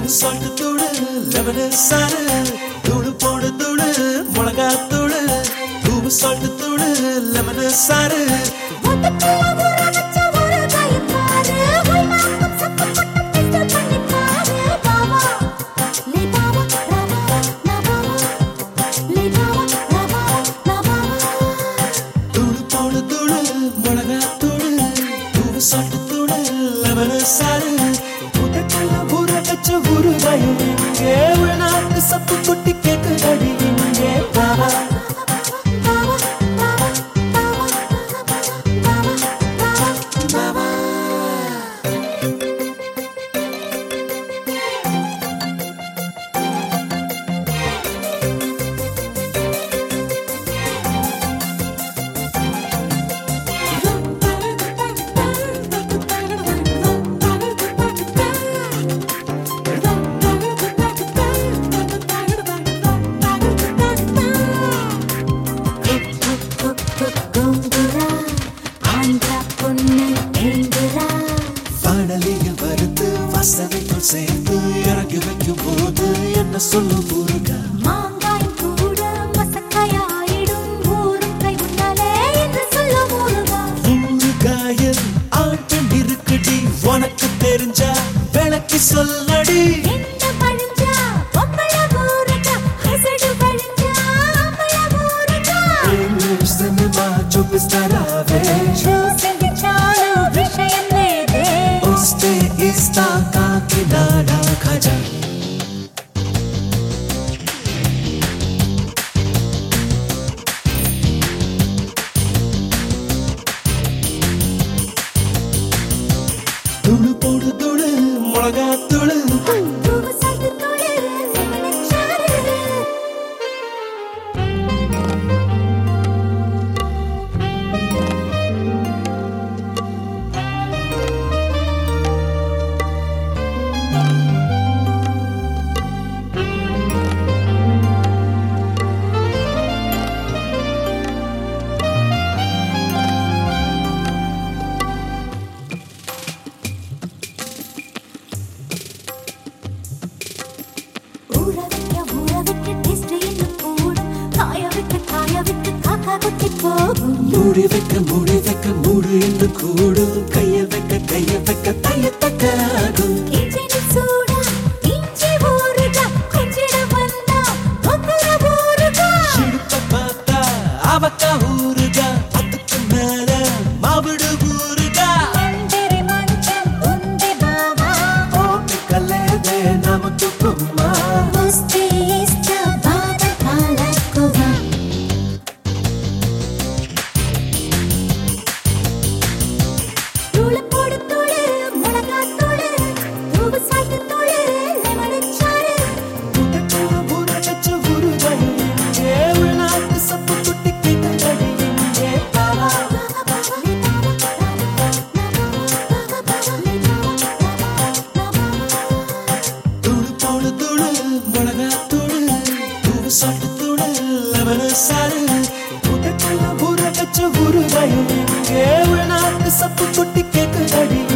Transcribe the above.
தூள் சால்ட் தூள் லெமன் சாறு தூள் போடு தூள் மிளகா தூள் தூள் சால்ட் தூள் லெமன் சாறு மொத்தத்துல ஊற வச்ச ஒரு கைப்பாரு உள்நாக்கும் சப்பு போட்டு டெஸ்ட் பண்ணி பாரு பாவா லே பாவா ராவா நா பாவா லே பாவா ராவா நா பாவா தூள் போடு தூள் மிளகா தூள் தூள் சால்ட் தூள் லெமன் சாறு உதட்டல ஊற வச்ச ஊறுகாய் இங்கே உள்நாட்டு சப்பு கொட்டி கேக்குதடி இங்கே பாவா பாவா வானலியில் வறுத்து வசதிக்குள் சேர்த்து இறக்கி வைக்கும் போது என்ன சொல்லும் ஊருகா ஊறுகாயில் ஆட்டம் இருக்குடி உனக்கு தெரிஞ்சா விளக்கி சொல்லடி ఇంగ్లీష్ సినిమా చూపిస్తారావే వస్తే ఇస్తా కాకినాడ ఖజా துளு போடு துளு மிளகா துளு ஊற வைக்க ஊற வைக்க டேஸ்ட் இன்னும் கூடும் காய வைக்க காய வைக்க காக்கா குத்தி போகும் மூடி வைக்க மூடி வைக்க மூடு என்று கூடும் கைய வைக்க கைய வைக்க தையத்தக்க ஆகும் இஞ்சினி சூடா இஞ்சி ஊறுகா கொஞ்சிட வந்தா கொத்தர ஊறுகா சிடுப்ப பார்த்தா அவக்கா ஊருகா அதுக்கு மேல மாவிடு ஊருகா மண்டரி மஞ்சள் உந்தி பாவா ஓட்டு கல்லேதே நமக்கு கும்மா முஸ்தி இஷ்ட பாத காலக்குவா தூளு போடு தூளு மிளகா தூளு தூவு சாட்டு தூளு லெமன் சாறு உதட்டோட ஊற வச்ச ஊறுகாய் இங்கே உள்நாட்டு சப்பு குட்டி கேட்டடி இங்கே பாவா தூள் போடு தூள் மிளகா தூள் தூள் சாட்டு தூள் லெமன் சாறு உதட்டோட ஊற வச்ச ஊறுகாய் இங்கே உள்நாட்டு சப்பு குட்டி கேட்டடி